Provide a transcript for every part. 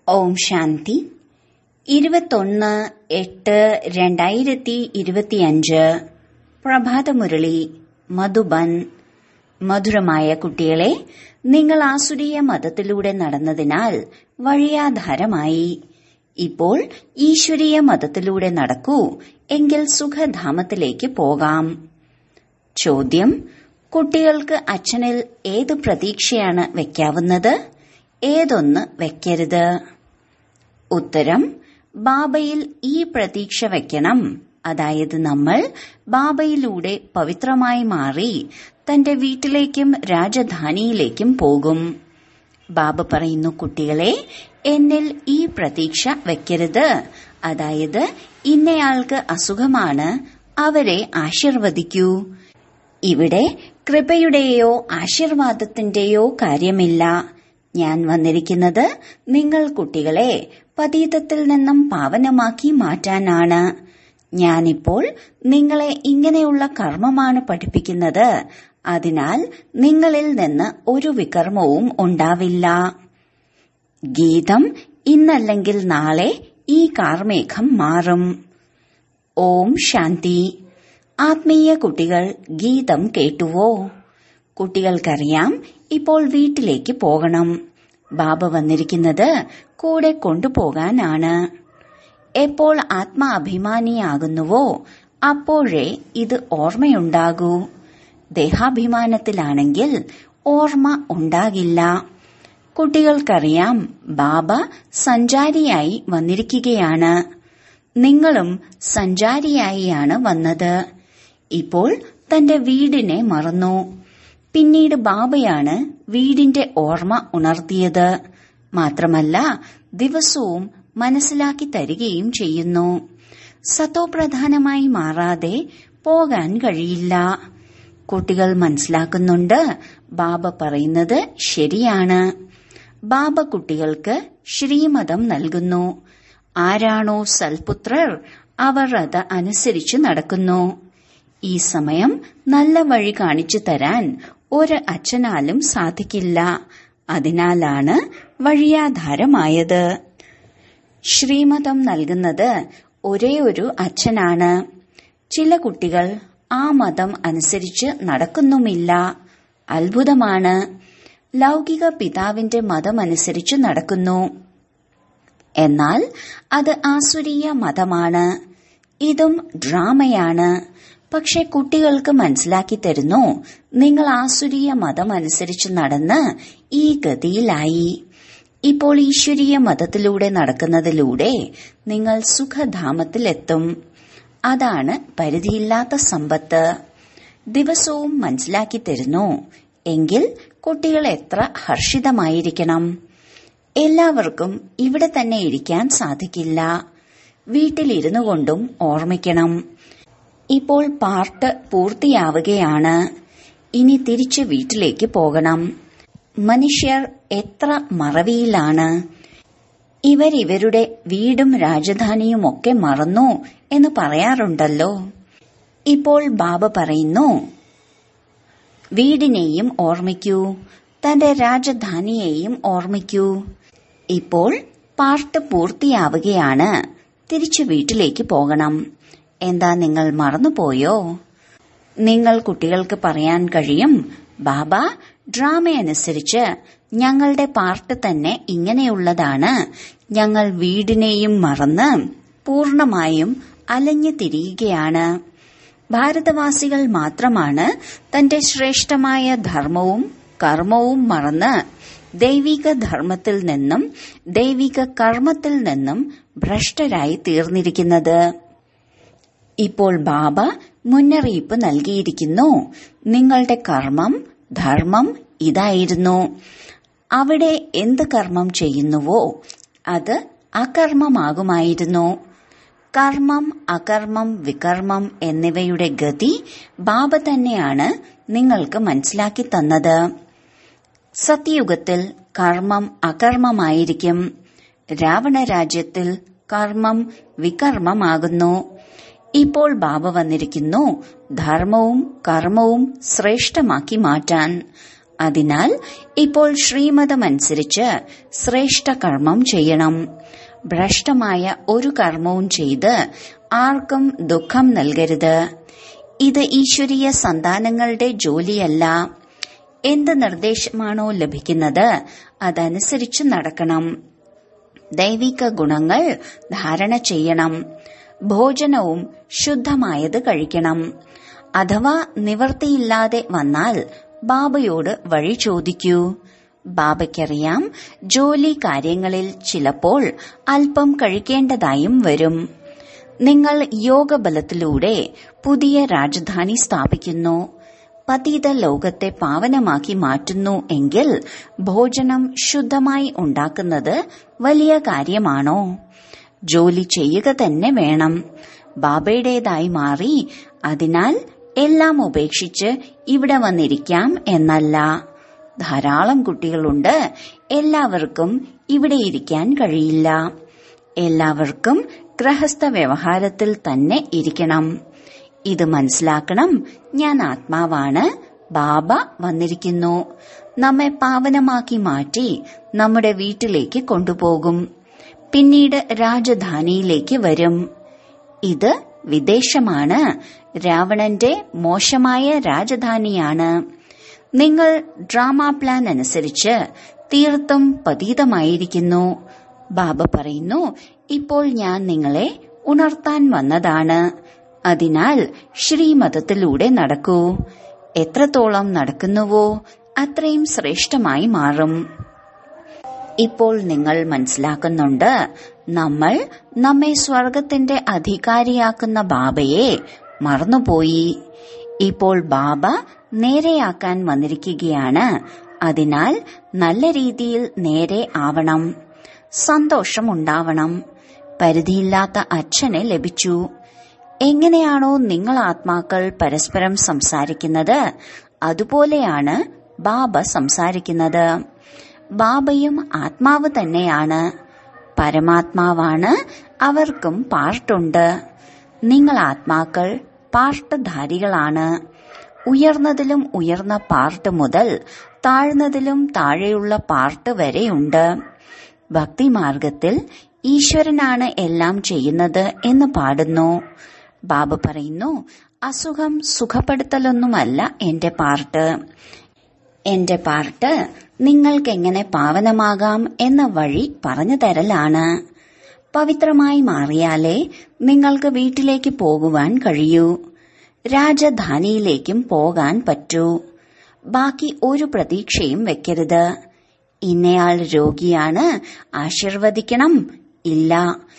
ഓം ശാന്തി ഇരുപത്തൊന്ന് എട്ട് രണ്ടായിരത്തി ഇരുപത്തിയഞ്ച് പ്രഭാതമുരളി മധുബൻ മധുരമായ കുട്ടികളെ നിങ്ങൾ ആസുരീയ മതത്തിലൂടെ നടന്നതിനാൽ വഴിയാധാരമായി ഇപ്പോൾ ഈശ്വരീയ മതത്തിലൂടെ നടക്കൂ എങ്കിൽ സുഖധാമത്തിലേക്ക് പോകാം ചോദ്യം കുട്ടികൾക്ക് അച്ഛനിൽ ഏത് പ്രതീക്ഷയാണ് വെക്കാവുന്നത് ഏതൊന്ന് വെക്കരുത് ഉത്തരം ബാബയിൽ ഈ പ്രതീക്ഷ വെക്കണം അതായത് നമ്മൾ ബാബയിലൂടെ പവിത്രമായി മാറി തന്റെ വീട്ടിലേക്കും രാജധാനിയിലേക്കും പോകും ബാബ പറയുന്നു കുട്ടികളെ എന്നിൽ ഈ പ്രതീക്ഷ വെക്കരുത് അതായത് ഇന്നയാൾക്ക് അസുഖമാണ് അവരെ ആശീർവദിക്കൂ ഇവിടെ കൃപയുടെയോ ആശീർവാദത്തിന്റെയോ കാര്യമില്ല ഞാൻ വന്നിരിക്കുന്നത് നിങ്ങൾ കുട്ടികളെ പതീതത്തിൽ നിന്നും പാവനമാക്കി മാറ്റാനാണ് ഞാനിപ്പോൾ നിങ്ങളെ ഇങ്ങനെയുള്ള കർമ്മമാണ് പഠിപ്പിക്കുന്നത് അതിനാൽ നിങ്ങളിൽ നിന്ന് ഒരു വികർമ്മവും ഉണ്ടാവില്ല ഗീതം ഇന്നല്ലെങ്കിൽ നാളെ ഈ കാർമേഘം മാറും ഓം ശാന്തി ആത്മീയ കുട്ടികൾ ഗീതം കേട്ടുവോ കുട്ടികൾക്കറിയാം ഇപ്പോൾ വീട്ടിലേക്ക് പോകണം ബാബ വന്നിരിക്കുന്നത് കൂടെ കൊണ്ടുപോകാനാണ് എപ്പോൾ ആത്മാഭിമാനിയാകുന്നുവോ അപ്പോഴേ ഇത് ഓർമ്മയുണ്ടാകൂ ദേഹാഭിമാനത്തിലാണെങ്കിൽ ഓർമ്മ ഉണ്ടാകില്ല കുട്ടികൾക്കറിയാം ബാബ സഞ്ചാരിയായി വന്നിരിക്കുകയാണ് നിങ്ങളും സഞ്ചാരിയായിയാണ് വന്നത് ഇപ്പോൾ തന്റെ വീടിനെ മറന്നു പിന്നീട് ബാബയാണ് വീടിന്റെ ഓർമ്മ ഉണർത്തിയത് മാത്രമല്ല ദിവസവും മനസ്സിലാക്കി തരികയും ചെയ്യുന്നു സത്തോപ്രധാനമായി മാറാതെ പോകാൻ കഴിയില്ല കുട്ടികൾ മനസ്സിലാക്കുന്നുണ്ട് ബാബ പറയുന്നത് ശരിയാണ് ബാബ കുട്ടികൾക്ക് ശ്രീമതം നൽകുന്നു ആരാണോ സൽപുത്രർ അവർ അത് അനുസരിച്ച് നടക്കുന്നു ഈ സമയം നല്ല വഴി കാണിച്ചു തരാൻ ഒരു അച്ഛനാലും സാധിക്കില്ല അതിനാലാണ് വഴിയാധാരമായത് ശ്രീമതം നൽകുന്നത് ഒരേ ഒരു അച്ഛനാണ് ചില കുട്ടികൾ ആ മതം അനുസരിച്ച് നടക്കുന്നുമില്ല അത്ഭുതമാണ് ലൗകിക പിതാവിന്റെ മതമനുസരിച്ച് നടക്കുന്നു എന്നാൽ അത് ആസുരീയ മതമാണ് ഇതും ഡ്രാമയാണ് പക്ഷെ കുട്ടികൾക്ക് മനസ്സിലാക്കി തരുന്നു നിങ്ങൾ ആസുരീയ മതം അനുസരിച്ച് നടന്ന് ഈ ഗതിയിലായി ഇപ്പോൾ ഈശ്വരീയ മതത്തിലൂടെ നടക്കുന്നതിലൂടെ നിങ്ങൾ സുഖധാമത്തിലെത്തും അതാണ് പരിധിയില്ലാത്ത സമ്പത്ത് ദിവസവും മനസ്സിലാക്കി തരുന്നു എങ്കിൽ കുട്ടികൾ എത്ര ഹർഷിതമായിരിക്കണം എല്ലാവർക്കും ഇവിടെ തന്നെ ഇരിക്കാൻ സാധിക്കില്ല വീട്ടിലിരുന്നു കൊണ്ടും ഓർമ്മിക്കണം ഇപ്പോൾ പാർട്ട് പൂർത്തിയാവുകയാണ് ഇനി തിരിച്ച് വീട്ടിലേക്ക് പോകണം മനുഷ്യർ എത്ര മറവിയിലാണ് ഇവരിവരുടെ വീടും രാജധാനിയും ഒക്കെ മറന്നു എന്ന് പറയാറുണ്ടല്ലോ ഇപ്പോൾ ബാബ പറയുന്നു വീടിനെയും ഓർമ്മിക്കൂ തന്റെ രാജധാനിയെയും ഓർമ്മിക്കൂ ഇപ്പോൾ പാർട്ട് പൂർത്തിയാവുകയാണ് തിരിച്ചു വീട്ടിലേക്ക് പോകണം എന്താ നിങ്ങൾ മറന്നുപോയോ നിങ്ങൾ കുട്ടികൾക്ക് പറയാൻ കഴിയും ബാബ ഡ്രാമ അനുസരിച്ച് ഞങ്ങളുടെ പാർട്ട് തന്നെ ഇങ്ങനെയുള്ളതാണ് ഞങ്ങൾ വീടിനെയും മറന്ന് പൂർണമായും അലഞ്ഞു തിരിയുകയാണ് ഭാരതവാസികൾ മാത്രമാണ് തന്റെ ശ്രേഷ്ഠമായ ധർമ്മവും കർമ്മവും മറന്ന് ദൈവിക ധർമ്മത്തിൽ നിന്നും ദൈവിക കർമ്മത്തിൽ നിന്നും ഭ്രഷ്ടരായി തീർന്നിരിക്കുന്നത് ഇപ്പോൾ ബാബ മുന്നറിയിപ്പ് നൽകിയിരിക്കുന്നു നിങ്ങളുടെ കർമ്മം ധർമ്മം ഇതായിരുന്നു അവിടെ എന്ത് കർമ്മം ചെയ്യുന്നുവോ അത് അകർമ്മമാകുമായിരുന്നു കർമ്മം അകർമ്മം വികർമ്മം എന്നിവയുടെ ഗതി ബാബ തന്നെയാണ് നിങ്ങൾക്ക് മനസ്സിലാക്കി തന്നത് സത്യയുഗത്തിൽ കർമ്മം അകർമ്മമായിരിക്കും രാവണ രാജ്യത്തിൽ കർമ്മം വികർമ്മമാകുന്നു ഇപ്പോൾ ബാബ വന്നിരിക്കുന്നു ധർമ്മവും കർമ്മവും ശ്രേഷ്ഠമാക്കി മാറ്റാൻ അതിനാൽ ഇപ്പോൾ ശ്രീമതമനുസരിച്ച് ശ്രേഷ്ഠ കർമ്മം ചെയ്യണം ഭ്രഷ്ടമായ ഒരു കർമ്മവും ചെയ്ത് ആർക്കും ദുഃഖം നൽകരുത് ഇത് ഈശ്വരീയ സന്താനങ്ങളുടെ ജോലിയല്ല എന്ത് നിർദ്ദേശമാണോ ലഭിക്കുന്നത് അതനുസരിച്ച് നടക്കണം ദൈവിക ഗുണങ്ങൾ ധാരണ ചെയ്യണം ഭോജനവും ശുദ്ധമായത് കഴിക്കണം അഥവാ നിവർത്തിയില്ലാതെ വന്നാൽ ബാബയോട് വഴി ചോദിക്കൂ ബാബയ്ക്കറിയാം ജോലി കാര്യങ്ങളിൽ ചിലപ്പോൾ അല്പം കഴിക്കേണ്ടതായും വരും നിങ്ങൾ യോഗബലത്തിലൂടെ പുതിയ രാജധാനി സ്ഥാപിക്കുന്നു പതീത ലോകത്തെ പാവനമാക്കി മാറ്റുന്നു എങ്കിൽ ഭോജനം ശുദ്ധമായി ഉണ്ടാക്കുന്നത് വലിയ കാര്യമാണോ ജോലി ചെയ്യുക തന്നെ വേണം ബാബയുടേതായി മാറി അതിനാൽ എല്ലാം ഉപേക്ഷിച്ച് ഇവിടെ വന്നിരിക്കാം എന്നല്ല ധാരാളം കുട്ടികളുണ്ട് എല്ലാവർക്കും ഇവിടെ ഇരിക്കാൻ കഴിയില്ല എല്ലാവർക്കും ഗൃഹസ്ഥ വ്യവഹാരത്തിൽ തന്നെ ഇരിക്കണം ഇത് മനസ്സിലാക്കണം ഞാൻ ആത്മാവാണ് ബാബ വന്നിരിക്കുന്നു നമ്മെ പാവനമാക്കി മാറ്റി നമ്മുടെ വീട്ടിലേക്ക് കൊണ്ടുപോകും പിന്നീട് രാജധാനിയിലേക്ക് വരും ഇത് വിദേശമാണ് രാവണന്റെ മോശമായ രാജധാനിയാണ് നിങ്ങൾ ഡ്രാമ പ്ലാൻ അനുസരിച്ച് തീർത്തും പതീതമായിരിക്കുന്നു ബാബ പറയുന്നു ഇപ്പോൾ ഞാൻ നിങ്ങളെ ഉണർത്താൻ വന്നതാണ് അതിനാൽ ശ്രീമതത്തിലൂടെ നടക്കൂ എത്രത്തോളം നടക്കുന്നുവോ അത്രയും ശ്രേഷ്ഠമായി മാറും ഇപ്പോൾ നിങ്ങൾ മനസ്സിലാക്കുന്നുണ്ട് നമ്മൾ നമ്മെ സ്വർഗത്തിന്റെ അധികാരിയാക്കുന്ന ബാബയെ മറന്നുപോയി ഇപ്പോൾ ബാബ നേരെയാക്കാൻ വന്നിരിക്കുകയാണ് അതിനാൽ നല്ല രീതിയിൽ നേരെ ആവണം സന്തോഷമുണ്ടാവണം പരിധിയില്ലാത്ത അച്ഛനെ ലഭിച്ചു എങ്ങനെയാണോ നിങ്ങൾ ആത്മാക്കൾ പരസ്പരം സംസാരിക്കുന്നത് അതുപോലെയാണ് ബാബ സംസാരിക്കുന്നത് ബാബയും ആത്മാവ് തന്നെയാണ് പരമാത്മാവാണ് അവർക്കും പാർട്ടുണ്ട് നിങ്ങൾ ആത്മാക്കൾ പാർട്ടധാരികളാണ് ഉയർന്നതിലും ഉയർന്ന പാർട്ട് മുതൽ താഴ്ന്നതിലും താഴെയുള്ള പാർട്ട് വരെയുണ്ട് ഭക്തിമാർഗത്തിൽ ഈശ്വരനാണ് എല്ലാം ചെയ്യുന്നത് എന്ന് പാടുന്നു ബാബ പറയുന്നു അസുഖം സുഖപ്പെടുത്തലൊന്നുമല്ല എന്റെ പാർട്ട് എന്റെ പാർട്ട് നിങ്ങൾക്കെങ്ങനെ പാവനമാകാം എന്ന വഴി പറഞ്ഞു തരലാണ് പവിത്രമായി മാറിയാലേ നിങ്ങൾക്ക് വീട്ടിലേക്ക് പോകുവാൻ കഴിയൂ രാജധാനിയിലേക്കും പോകാൻ പറ്റൂ ബാക്കി ഒരു പ്രതീക്ഷയും വെക്കരുത് ഇന്നയാൾ രോഗിയാണ് ആശീർവദിക്കണം ഇല്ല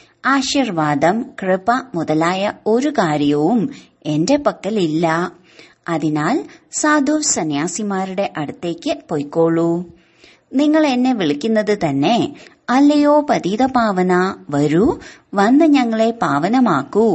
ആശീർവാദം കൃപ മുതലായ ഒരു കാര്യവും എന്റെ പക്കലില്ല അതിനാൽ സാധു സന്യാസിമാരുടെ അടുത്തേക്ക് പൊയ്ക്കോളൂ നിങ്ങൾ എന്നെ വിളിക്കുന്നത് തന്നെ അല്ലയോ പതീത പാവന വരൂ വന്ന് ഞങ്ങളെ പാവനമാക്കൂ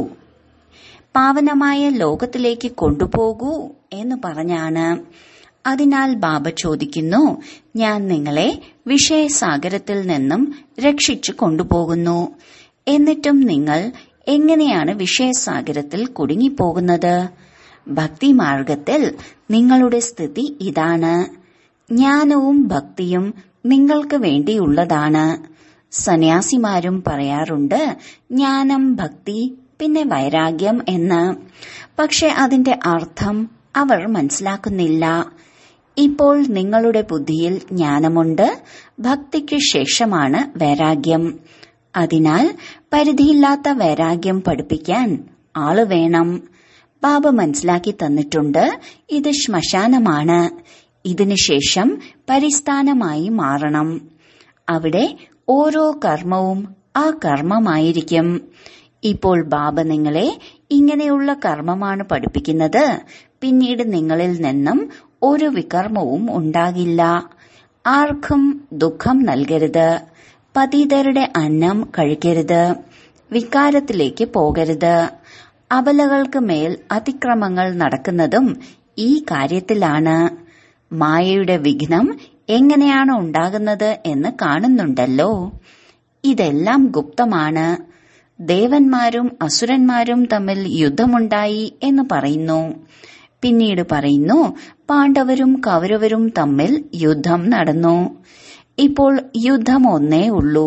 പാവനമായ ലോകത്തിലേക്ക് കൊണ്ടുപോകൂ എന്ന് പറഞ്ഞാണ് അതിനാൽ ബാബ ചോദിക്കുന്നു ഞാൻ നിങ്ങളെ വിഷയസാഗരത്തിൽ നിന്നും രക്ഷിച്ചു കൊണ്ടുപോകുന്നു എന്നിട്ടും നിങ്ങൾ എങ്ങനെയാണ് വിഷയസാഗരത്തിൽ കുടുങ്ങിപ്പോകുന്നത് ഭക്തിമാർഗത്തിൽ നിങ്ങളുടെ സ്ഥിതി ഇതാണ് ജ്ഞാനവും ഭക്തിയും നിങ്ങൾക്ക് വേണ്ടിയുള്ളതാണ് സന്യാസിമാരും പറയാറുണ്ട് ജ്ഞാനം ഭക്തി പിന്നെ വൈരാഗ്യം എന്ന് പക്ഷെ അതിന്റെ അർത്ഥം അവർ മനസ്സിലാക്കുന്നില്ല ഇപ്പോൾ നിങ്ങളുടെ ബുദ്ധിയിൽ ജ്ഞാനമുണ്ട് ഭക്തിക്ക് ശേഷമാണ് വൈരാഗ്യം അതിനാൽ പരിധിയില്ലാത്ത വൈരാഗ്യം പഠിപ്പിക്കാൻ ആള് വേണം ബാബ മനസ്സിലാക്കി തന്നിട്ടുണ്ട് ഇത് ശ്മശാനമാണ് ഇതിനുശേഷം പരിസ്ഥാനമായി മാറണം അവിടെ ഓരോ കർമ്മവും ആ കർമ്മമായിരിക്കും ഇപ്പോൾ ബാബ നിങ്ങളെ ഇങ്ങനെയുള്ള കർമ്മമാണ് പഠിപ്പിക്കുന്നത് പിന്നീട് നിങ്ങളിൽ നിന്നും ഒരു വികർമ്മവും ഉണ്ടാകില്ല ആർക്കും ദുഃഖം നൽകരുത് പതിതരുടെ അന്നം കഴിക്കരുത് വികാരത്തിലേക്ക് പോകരുത് അബലകൾക്ക് മേൽ അതിക്രമങ്ങൾ നടക്കുന്നതും ഈ കാര്യത്തിലാണ് മായയുടെ വിഘ്നം എങ്ങനെയാണ് ഉണ്ടാകുന്നത് എന്ന് കാണുന്നുണ്ടല്ലോ ഇതെല്ലാം ഗുപ്തമാണ് ദേവന്മാരും അസുരന്മാരും തമ്മിൽ യുദ്ധമുണ്ടായി എന്ന് പറയുന്നു പിന്നീട് പറയുന്നു പാണ്ഡവരും കൗരവരും തമ്മിൽ യുദ്ധം നടന്നു ഇപ്പോൾ യുദ്ധം ഒന്നേ ഉള്ളൂ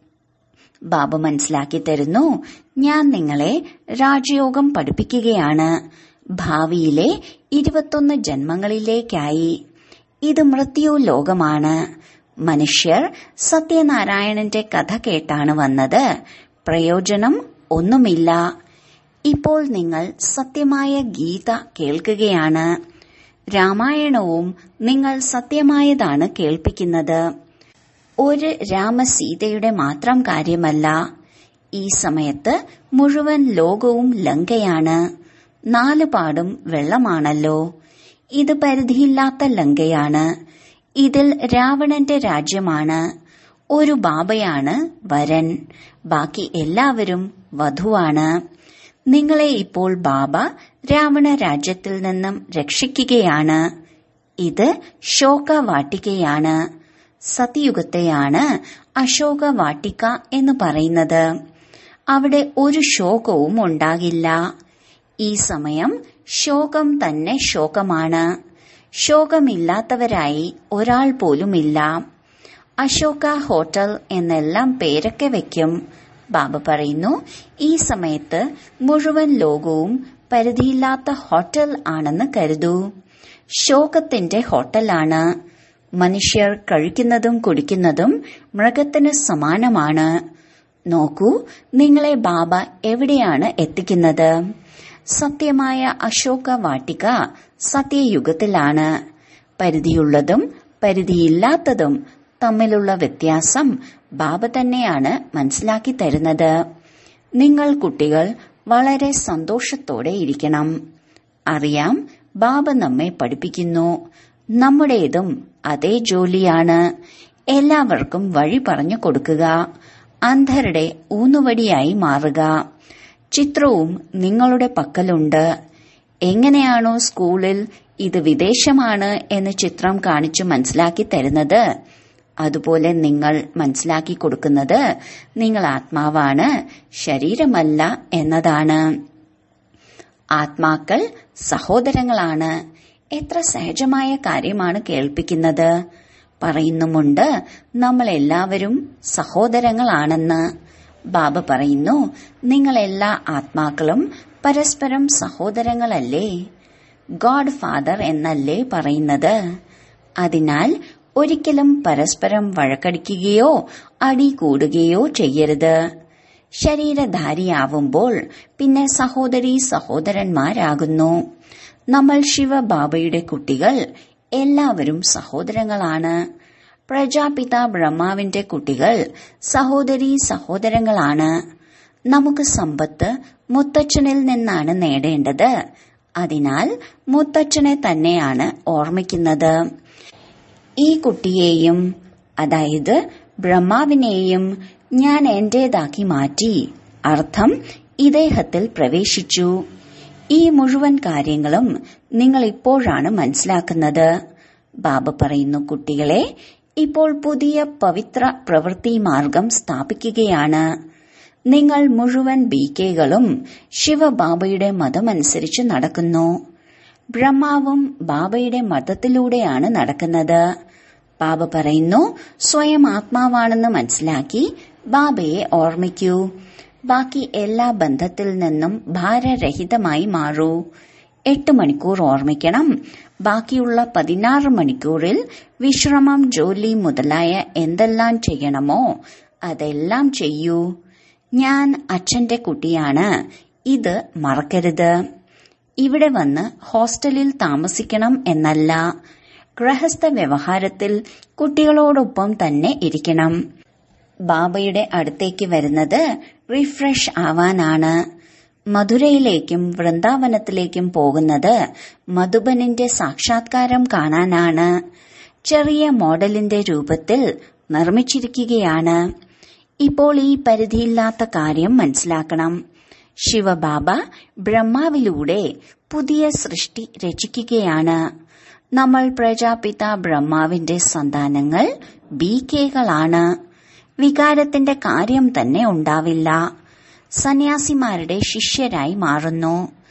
ബാബ മനസ്സിലാക്കി തരുന്നു ഞാൻ നിങ്ങളെ രാജയോഗം പഠിപ്പിക്കുകയാണ് ഭാവിയിലെ ഇരുപത്തൊന്ന് ജന്മങ്ങളിലേക്കായി ഇത് മൃത്യു ലോകമാണ് മനുഷ്യർ സത്യനാരായണന്റെ കഥ കേട്ടാണ് വന്നത് പ്രയോജനം ഒന്നുമില്ല ഇപ്പോൾ നിങ്ങൾ സത്യമായ ഗീത കേൾക്കുകയാണ് രാമായണവും നിങ്ങൾ സത്യമായതാണ് കേൾപ്പിക്കുന്നത് ഒരു രാമസീതയുടെ മാത്രം കാര്യമല്ല ഈ സമയത്ത് മുഴുവൻ ലോകവും ലങ്കയാണ് നാലുപാടും വെള്ളമാണല്ലോ ഇത് പരിധിയില്ലാത്ത ലങ്കയാണ് ഇതിൽ രാവണന്റെ രാജ്യമാണ് ഒരു ബാബയാണ് വരൻ ബാക്കി എല്ലാവരും വധുവാണ് നിങ്ങളെ ഇപ്പോൾ ബാബ രാവണ രാജ്യത്തിൽ നിന്നും രക്ഷിക്കുകയാണ് ഇത് ശോകവാട്ടികയാണ് സതിയുഗത്തെയാണ് അശോക വാട്ടിക എന്ന് പറയുന്നത് അവിടെ ഒരു ശോകവും ഉണ്ടാകില്ല ഈ സമയം ശോകം തന്നെ ശോകമാണ് ശോകമില്ലാത്തവരായി ഒരാൾ പോലുമില്ല അശോക ഹോട്ടൽ എന്നെല്ലാം പേരൊക്കെ വെക്കും ബാബ പറയുന്നു ഈ സമയത്ത് മുഴുവൻ ലോകവും പരിധിയില്ലാത്ത ഹോട്ടൽ ആണെന്ന് കരുതൂ ശോകത്തിന്റെ ഹോട്ടലാണ് മനുഷ്യർ കഴിക്കുന്നതും കുടിക്കുന്നതും മൃഗത്തിന് സമാനമാണ് നോക്കൂ നിങ്ങളെ ബാബ എവിടെയാണ് എത്തിക്കുന്നത് സത്യമായ അശോക വാട്ടിക സത്യയുഗത്തിലാണ് പരിധിയുള്ളതും പരിധിയില്ലാത്തതും തമ്മിലുള്ള വ്യത്യാസം ബാബ തന്നെയാണ് മനസ്സിലാക്കി തരുന്നത് നിങ്ങൾ കുട്ടികൾ വളരെ സന്തോഷത്തോടെ ഇരിക്കണം അറിയാം ബാബ നമ്മെ പഠിപ്പിക്കുന്നു നമ്മുടേതും അതേ ജോലിയാണ് എല്ലാവർക്കും വഴി പറഞ്ഞു കൊടുക്കുക അന്ധരുടെ ഊന്നുവടിയായി മാറുക ചിത്രവും നിങ്ങളുടെ പക്കലുണ്ട് എങ്ങനെയാണോ സ്കൂളിൽ ഇത് വിദേശമാണ് എന്ന് ചിത്രം കാണിച്ചു മനസ്സിലാക്കി തരുന്നത് അതുപോലെ നിങ്ങൾ മനസ്സിലാക്കി കൊടുക്കുന്നത് നിങ്ങൾ ആത്മാവാണ് ശരീരമല്ല എന്നതാണ് ആത്മാക്കൾ സഹോദരങ്ങളാണ് എത്ര സഹജമായ കാര്യമാണ് കേൾപ്പിക്കുന്നത് പറയുന്നുമുണ്ട് നമ്മൾ എല്ലാവരും സഹോദരങ്ങളാണെന്ന് ബാബ പറയുന്നു നിങ്ങൾ എല്ലാ ആത്മാക്കളും പരസ്പരം സഹോദരങ്ങളല്ലേ ഗോഡ് ഫാദർ എന്നല്ലേ പറയുന്നത് അതിനാൽ ഒരിക്കലും പരസ്പരം വഴക്കടിക്കുകയോ അടി കൂടുകയോ ചെയ്യരുത് ശരീരധാരിയാവുമ്പോൾ പിന്നെ സഹോദരി സഹോദരന്മാരാകുന്നു നമ്മൾ ശിവബാബയുടെ കുട്ടികൾ എല്ലാവരും സഹോദരങ്ങളാണ് പ്രജാപിത ബ്രഹ്മാവിന്റെ കുട്ടികൾ സഹോദരി സഹോദരങ്ങളാണ് നമുക്ക് സമ്പത്ത് മുത്തച്ഛനിൽ നിന്നാണ് നേടേണ്ടത് അതിനാൽ മുത്തച്ഛനെ തന്നെയാണ് ഓർമ്മിക്കുന്നത് ഈ കുട്ടിയെയും അതായത് ബ്രഹ്മാവിനെയും ഞാൻ എന്റേതാക്കി മാറ്റി അർത്ഥം ഇദ്ദേഹത്തിൽ പ്രവേശിച്ചു ഈ മുഴുവൻ കാര്യങ്ങളും നിങ്ങൾ ഇപ്പോഴാണ് മനസ്സിലാക്കുന്നത് ബാബ പറയുന്നു കുട്ടികളെ ഇപ്പോൾ പുതിയ പവിത്ര പ്രവൃത്തി മാർഗം സ്ഥാപിക്കുകയാണ് നിങ്ങൾ മുഴുവൻ ബി കെകളും ശിവബാബയുടെ മതമനുസരിച്ച് നടക്കുന്നു ബ്രഹ്മാവും ബാബയുടെ മതത്തിലൂടെയാണ് നടക്കുന്നത് ബാബ പറയുന്നു സ്വയം ആത്മാവാണെന്ന് മനസ്സിലാക്കി ബാബയെ ഓർമ്മിക്കൂ ബാക്കി എല്ലാ ബന്ധത്തിൽ നിന്നും ഭാരരഹിതമായി മാറൂ എട്ട് മണിക്കൂർ ഓർമ്മിക്കണം ബാക്കിയുള്ള പതിനാറ് മണിക്കൂറിൽ വിശ്രമം ജോലി മുതലായ എന്തെല്ലാം ചെയ്യണമോ അതെല്ലാം ചെയ്യൂ ഞാൻ അച്ഛന്റെ കുട്ടിയാണ് ഇത് മറക്കരുത് ഇവിടെ വന്ന് ഹോസ്റ്റലിൽ താമസിക്കണം എന്നല്ല ഗൃഹസ്ഥ വ്യവഹാരത്തിൽ കുട്ടികളോടൊപ്പം തന്നെ ഇരിക്കണം ബാബയുടെ അടുത്തേക്ക് വരുന്നത് റിഫ്രഷ് ആവാനാണ് മധുരയിലേക്കും വൃന്ദാവനത്തിലേക്കും പോകുന്നത് മധുബനിന്റെ സാക്ഷാത്കാരം കാണാനാണ് ചെറിയ മോഡലിന്റെ രൂപത്തിൽ നിർമ്മിച്ചിരിക്കുകയാണ് ഇപ്പോൾ ഈ പരിധിയില്ലാത്ത കാര്യം മനസ്സിലാക്കണം ശിവബാബ ബ്രഹ്മാവിലൂടെ പുതിയ സൃഷ്ടി രചിക്കുകയാണ് നമ്മൾ പ്രജാപിത ബ്രഹ്മാവിന്റെ സന്താനങ്ങൾ ബി കെകളാണ് വികാരത്തിന്റെ കാര്യം തന്നെ ഉണ്ടാവില്ല സന്യാസിമാരുടെ ശിഷ്യരായി മാറുന്നു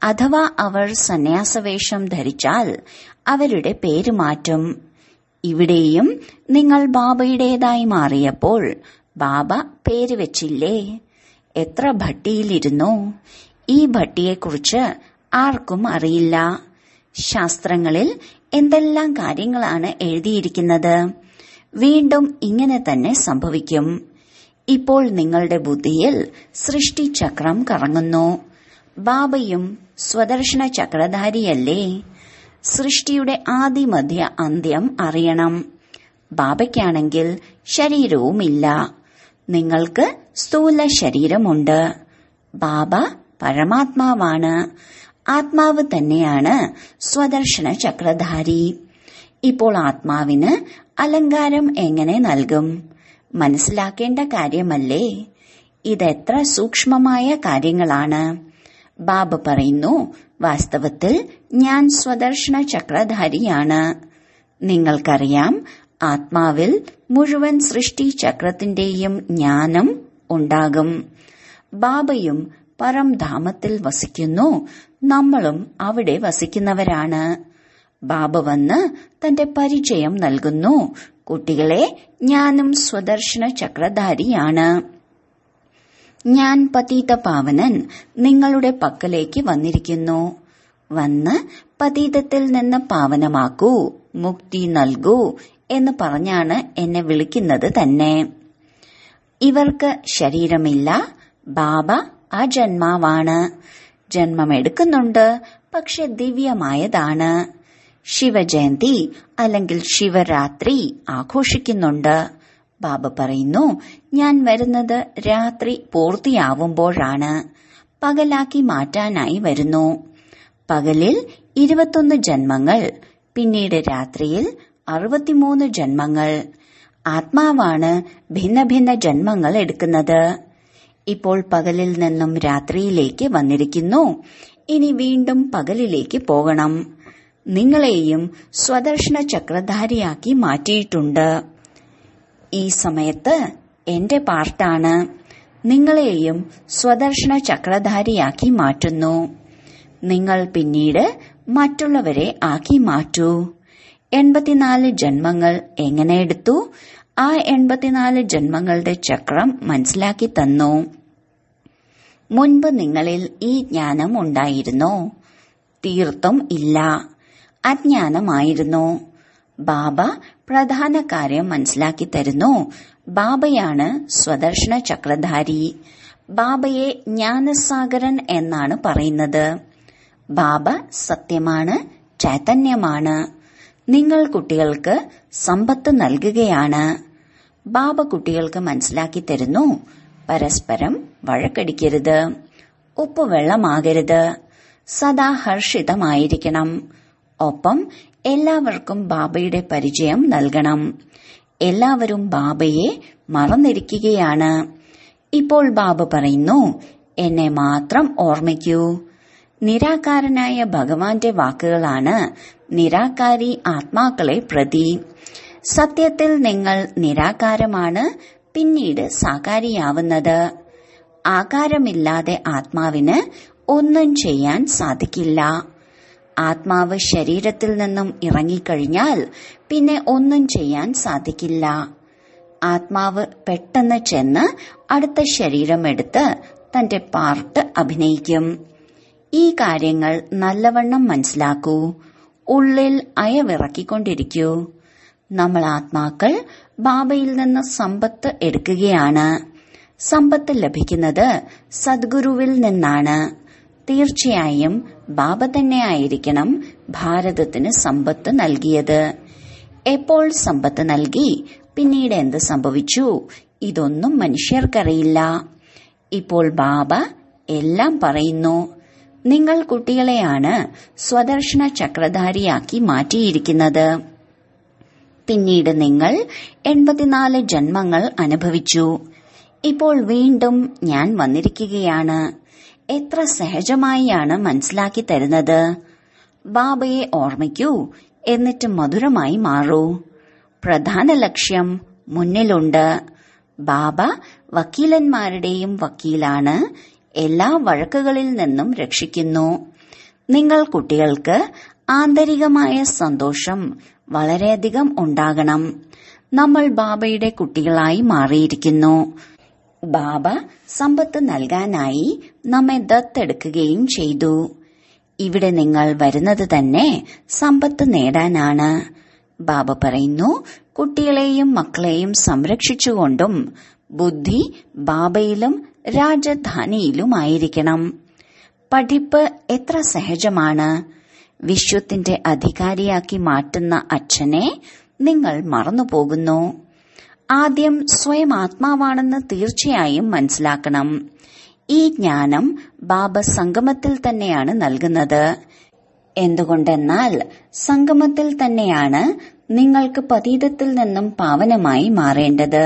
അഥവാ അവർ സന്യാസവേഷം ധരിച്ചാൽ അവരുടെ പേര് മാറ്റും ഇവിടെയും നിങ്ങൾ ബാബയുടേതായി മാറിയപ്പോൾ ബാബ പേര് വെച്ചില്ലേ എത്ര ഭട്ടിയിലിരുന്നു ഈ ഭട്ടിയെക്കുറിച്ച് ആർക്കും അറിയില്ല ശാസ്ത്രങ്ങളിൽ എന്തെല്ലാം കാര്യങ്ങളാണ് എഴുതിയിരിക്കുന്നത് വീണ്ടും ഇങ്ങനെ തന്നെ സംഭവിക്കും ഇപ്പോൾ നിങ്ങളുടെ ബുദ്ധിയിൽ സൃഷ്ടിചക്രം കറങ്ങുന്നു ബാബയും സ്വദർശന ചക്രധാരിയല്ലേ സൃഷ്ടിയുടെ ആദിമധ്യ അന്ത്യം അറിയണം ബാബയ്ക്കാണെങ്കിൽ ശരീരവുമില്ല നിങ്ങൾക്ക് സ്ഥൂല ശരീരമുണ്ട് ബാബ പരമാത്മാവാണ് ആത്മാവ് തന്നെയാണ് സ്വദർശന ചക്രധാരി ഇപ്പോൾ ആത്മാവിന് അലങ്കാരം എങ്ങനെ നൽകും മനസ്സിലാക്കേണ്ട കാര്യമല്ലേ ഇതെത്ര സൂക്ഷ്മമായ കാര്യങ്ങളാണ് ബാബ പറയുന്നു വാസ്തവത്തിൽ ഞാൻ സ്വദർശന ചക്രധാരിയാണ് നിങ്ങൾക്കറിയാം ആത്മാവിൽ മുഴുവൻ സൃഷ്ടി ചക്രത്തിന്റെയും ജ്ഞാനം ഉണ്ടാകും ബാബയും പരംധാമത്തിൽ വസിക്കുന്നു നമ്മളും അവിടെ വസിക്കുന്നവരാണ് ബാബ വന്ന് തന്റെ പരിചയം നൽകുന്നു കുട്ടികളെ ഞാനും സ്വദർശന ചക്രധാരിയാണ് ഞാൻ പതീത പാവനൻ നിങ്ങളുടെ പക്കലേക്ക് വന്നിരിക്കുന്നു വന്ന് പതീതത്തിൽ നിന്ന് പാവനമാക്കൂ മുക്തി നൽകൂ എന്ന് പറഞ്ഞാണ് എന്നെ വിളിക്കുന്നത് തന്നെ ഇവർക്ക് ശരീരമില്ല ബാബ അജന്മാവാണ് ജന്മമെടുക്കുന്നുണ്ട് പക്ഷെ ദിവ്യമായതാണ് ശിവജയന്തി അല്ലെങ്കിൽ ശിവരാത്രി ആഘോഷിക്കുന്നുണ്ട് ബാബ പറയുന്നു ഞാൻ വരുന്നത് രാത്രി പൂർത്തിയാവുമ്പോഴാണ് പകലാക്കി മാറ്റാനായി വരുന്നു പകലിൽ ഇരുപത്തൊന്ന് ജന്മങ്ങൾ പിന്നീട് രാത്രിയിൽ അറുപത്തിമൂന്ന് ജന്മങ്ങൾ ആത്മാവാണ് ഭിന്ന ഭിന്ന ജന്മങ്ങൾ എടുക്കുന്നത് ഇപ്പോൾ പകലിൽ നിന്നും രാത്രിയിലേക്ക് വന്നിരിക്കുന്നു ഇനി വീണ്ടും പകലിലേക്ക് പോകണം നിങ്ങളെയും സ്വദർശന ചക്രധാരിയാക്കി മാറ്റിയിട്ടുണ്ട് ഈ സമയത്ത് എന്റെ പാർട്ടാണ് നിങ്ങളെയും സ്വദർശന ചക്രധാരിയാക്കി മാറ്റുന്നു നിങ്ങൾ പിന്നീട് മറ്റുള്ളവരെ ആക്കി മാറ്റൂ എൺപത്തിനാല് ജന്മങ്ങൾ എങ്ങനെ എടുത്തു ആ എൺപത്തിനാല് ജന്മങ്ങളുടെ ചക്രം മനസ്സിലാക്കി തന്നു മുൻപ് നിങ്ങളിൽ ഈ ജ്ഞാനം ഉണ്ടായിരുന്നോ തീർത്തും ഇല്ല അജ്ഞാനമായിരുന്നു ബാബ പ്രധാന കാര്യം മനസ്സിലാക്കി തരുന്നു ബാബയാണ് സ്വദർശന ചക്രധാരി ബാബയെ ജ്ഞാനസാഗരൻ എന്നാണ് പറയുന്നത് ബാബ സത്യമാണ് ചൈതന്യമാണ് നിങ്ങൾ കുട്ടികൾക്ക് സമ്പത്ത് നൽകുകയാണ് ബാബ കുട്ടികൾക്ക് മനസ്സിലാക്കി തരുന്നു പരസ്പരം വഴക്കടിക്കരുത് ഉപ്പുവെള്ളമാകരുത് സദാ ഹർഷിതമായിരിക്കണം ഒപ്പം എല്ലാവർക്കും ബാബയുടെ പരിചയം നൽകണം എല്ലാവരും ബാബയെ മറന്നിരിക്കുകയാണ് ഇപ്പോൾ ബാബ പറയുന്നു എന്നെ മാത്രം ഓർമ്മിക്കൂ നിരാകാരനായ ഭഗവാന്റെ വാക്കുകളാണ് നിരാകാരി ആത്മാക്കളെ പ്രതി സത്യത്തിൽ നിങ്ങൾ നിരാകാരമാണ് പിന്നീട് സാകാരിയാവുന്നത് ആകാരമില്ലാതെ ആത്മാവിന് ഒന്നും ചെയ്യാൻ സാധിക്കില്ല ആത്മാവ് ശരീരത്തിൽ നിന്നും ഇറങ്ങിക്കഴിഞ്ഞാൽ പിന്നെ ഒന്നും ചെയ്യാൻ സാധിക്കില്ല ആത്മാവ് പെട്ടെന്ന് ചെന്ന് അടുത്ത ശരീരമെടുത്ത് തന്റെ പാർട്ട് അഭിനയിക്കും ഈ കാര്യങ്ങൾ നല്ലവണ്ണം മനസ്സിലാക്കൂ ഉള്ളിൽ അയവിറക്കിക്കൊണ്ടിരിക്കൂ നമ്മൾ ആത്മാക്കൾ ബാബയിൽ നിന്ന് സമ്പത്ത് എടുക്കുകയാണ് സമ്പത്ത് ലഭിക്കുന്നത് സദ്ഗുരുവിൽ നിന്നാണ് തീർച്ചയായും ബാബ തന്നെ ആയിരിക്കണം ഭാരതത്തിന് സമ്പത്ത് നൽകിയത് എപ്പോൾ സമ്പത്ത് നൽകി പിന്നീട് എന്ത് സംഭവിച്ചു ഇതൊന്നും മനുഷ്യർക്കറിയില്ല ഇപ്പോൾ ബാബ എല്ലാം പറയുന്നു നിങ്ങൾ കുട്ടികളെയാണ് സ്വദർശന ചക്രധാരിയാക്കി മാറ്റിയിരിക്കുന്നത് പിന്നീട് നിങ്ങൾ എൺപത്തിനാല് ജന്മങ്ങൾ അനുഭവിച്ചു ഇപ്പോൾ വീണ്ടും ഞാൻ വന്നിരിക്കുകയാണ് എത്ര സഹജമായാണ് മനസ്സിലാക്കി തരുന്നത് ബാബയെ ഓർമ്മിക്കൂ എന്നിട്ട് മധുരമായി മാറൂ പ്രധാന ലക്ഷ്യം മുന്നിലുണ്ട് ബാബ വക്കീലന്മാരുടെയും വക്കീലാണ് എല്ലാ വഴക്കുകളിൽ നിന്നും രക്ഷിക്കുന്നു നിങ്ങൾ കുട്ടികൾക്ക് ആന്തരികമായ സന്തോഷം വളരെയധികം ഉണ്ടാകണം നമ്മൾ ബാബയുടെ കുട്ടികളായി മാറിയിരിക്കുന്നു ബാബ സമ്പത്ത് നൽകാനായി നമ്മെ ദത്തെടുക്കുകയും ചെയ്തു ഇവിടെ നിങ്ങൾ വരുന്നത് തന്നെ സമ്പത്ത് നേടാനാണ് ബാബ പറയുന്നു കുട്ടികളെയും മക്കളെയും സംരക്ഷിച്ചുകൊണ്ടും ബുദ്ധി ബാബയിലും രാജധാനിയിലുമായിരിക്കണം പഠിപ്പ് എത്ര സഹജമാണ് വിശ്വത്തിന്റെ അധികാരിയാക്കി മാറ്റുന്ന അച്ഛനെ നിങ്ങൾ മറന്നുപോകുന്നു ആദ്യം സ്വയം ആത്മാവാണെന്ന് തീർച്ചയായും മനസ്സിലാക്കണം ഈ ജ്ഞാനം ബാബ സംഗമത്തിൽ തന്നെയാണ് നൽകുന്നത് എന്തുകൊണ്ടെന്നാൽ സംഗമത്തിൽ തന്നെയാണ് നിങ്ങൾക്ക് പതീതത്തിൽ നിന്നും പാവനമായി മാറേണ്ടത്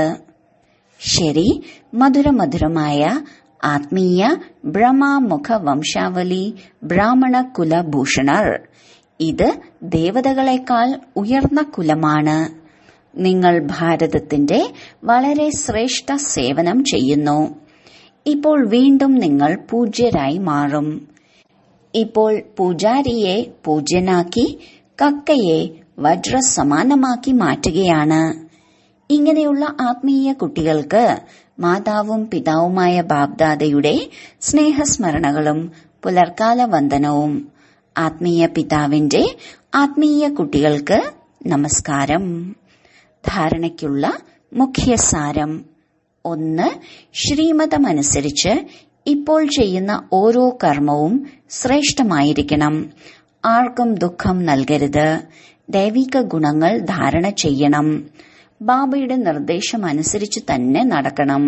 ശരി മധുരമധുരമായ ആത്മീയ ബ്രഹ്മാമുഖ വംശാവലി ബ്രാഹ്മണ കുലഭൂഷണർ ഇത് ദേവതകളെക്കാൾ ഉയർന്ന കുലമാണ് നിങ്ങൾ ഭാരതത്തിന്റെ വളരെ ശ്രേഷ്ഠ സേവനം ചെയ്യുന്നു ഇപ്പോൾ വീണ്ടും നിങ്ങൾ പൂജ്യരായി മാറും ഇപ്പോൾ പൂജാരിയെ പൂജ്യനാക്കി കക്കയെ വജ്രസമാനമാക്കി മാറ്റുകയാണ് ഇങ്ങനെയുള്ള ആത്മീയ കുട്ടികൾക്ക് മാതാവും പിതാവുമായ ബാബ്ദാദയുടെ സ്നേഹസ്മരണകളും പുലർക്കാല വന്ദനവും ആത്മീയ പിതാവിന്റെ ആത്മീയ കുട്ടികൾക്ക് നമസ്കാരം ധാരണയ്ക്കുള്ള മുഖ്യസാരം ഒന്ന് ശ്രീമതമനുസരിച്ച് ഇപ്പോൾ ചെയ്യുന്ന ഓരോ കർമ്മവും ശ്രേഷ്ഠമായിരിക്കണം ആർക്കും ദുഃഖം നൽകരുത് ദൈവിക ഗുണങ്ങൾ ധാരണ ചെയ്യണം ബാബയുടെ നിർദ്ദേശമനുസരിച്ച് തന്നെ നടക്കണം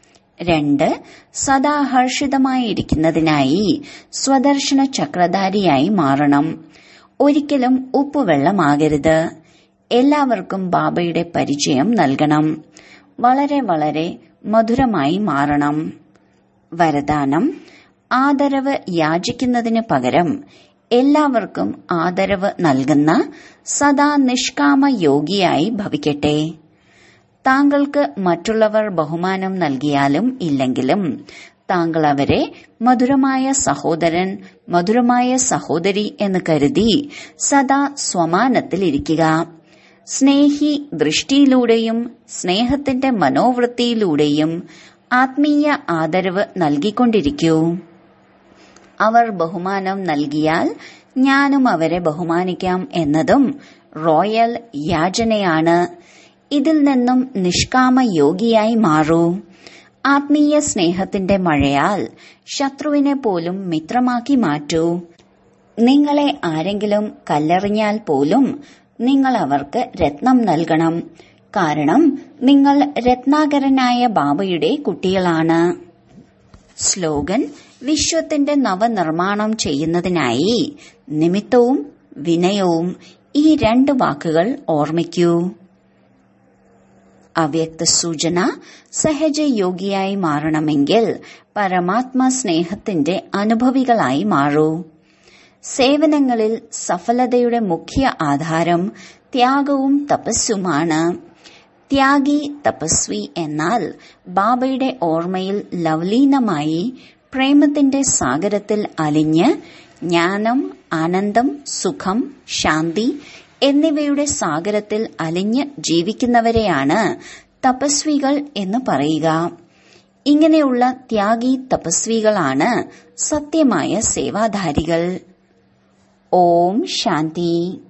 രണ്ട് സദാ ഹർഷിതമായിരിക്കുന്നതിനായി സ്വദർശന ചക്രധാരിയായി മാറണം ഒരിക്കലും ഉപ്പുവെള്ളമാകരുത് എല്ലാവർക്കും ബാബയുടെ പരിചയം നൽകണം വളരെ വളരെ മധുരമായി മാറണം വരദാനം ആദരവ് യാചിക്കുന്നതിന് പകരം എല്ലാവർക്കും ആദരവ് നൽകുന്ന സദാ നിഷ്കാമ യോഗിയായി ഭവിക്കട്ടെ താങ്കൾക്ക് മറ്റുള്ളവർ ബഹുമാനം നൽകിയാലും ഇല്ലെങ്കിലും താങ്കൾ അവരെ മധുരമായ സഹോദരൻ മധുരമായ സഹോദരി എന്ന് കരുതി സദാ സ്വമാനത്തിലിരിക്കുക സ്നേഹി ദൃഷ്ടിയിലൂടെയും സ്നേഹത്തിന്റെ മനോവൃത്തിയിലൂടെയും ആത്മീയ ആദരവ് നൽകിക്കൊണ്ടിരിക്കൂ അവർ ബഹുമാനം നൽകിയാൽ ഞാനും അവരെ ബഹുമാനിക്കാം എന്നതും റോയൽ യാചനയാണ് ഇതിൽ നിന്നും നിഷ്കാമ യോഗിയായി മാറൂ ആത്മീയ സ്നേഹത്തിന്റെ മഴയാൽ ശത്രുവിനെ പോലും മിത്രമാക്കി മാറ്റൂ നിങ്ങളെ ആരെങ്കിലും കല്ലെറിഞ്ഞാൽ പോലും നിങ്ങൾ അവർക്ക് രത്നം നൽകണം കാരണം നിങ്ങൾ രത്നാകരനായ ബാബയുടെ കുട്ടികളാണ് സ്ലോഗൻ വിശ്വത്തിന്റെ നവനിർമ്മാണം ചെയ്യുന്നതിനായി നിമിത്തവും വിനയവും ഈ രണ്ട് വാക്കുകൾ ഓർമ്മിക്കൂ അവ്യക്ത സൂചന സഹജയോഗിയായി മാറണമെങ്കിൽ പരമാത്മ സ്നേഹത്തിന്റെ അനുഭവികളായി മാറൂ സേവനങ്ങളിൽ സഫലതയുടെ മുഖ്യ ആധാരം ത്യാഗവും തപസ്സുമാണ് ത്യാഗി തപസ്വി എന്നാൽ ബാബയുടെ ഓർമ്മയിൽ ലവലീനമായി പ്രേമത്തിന്റെ സാഗരത്തിൽ അലിഞ്ഞ് ജ്ഞാനം ആനന്ദം സുഖം ശാന്തി എന്നിവയുടെ സാഗരത്തിൽ അലിഞ്ഞ് ജീവിക്കുന്നവരെയാണ് തപസ്വികൾ എന്ന് പറയുക ഇങ്ങനെയുള്ള ത്യാഗി തപസ്വികളാണ് സത്യമായ സേവാധാരികൾ ഓം ശാന്തി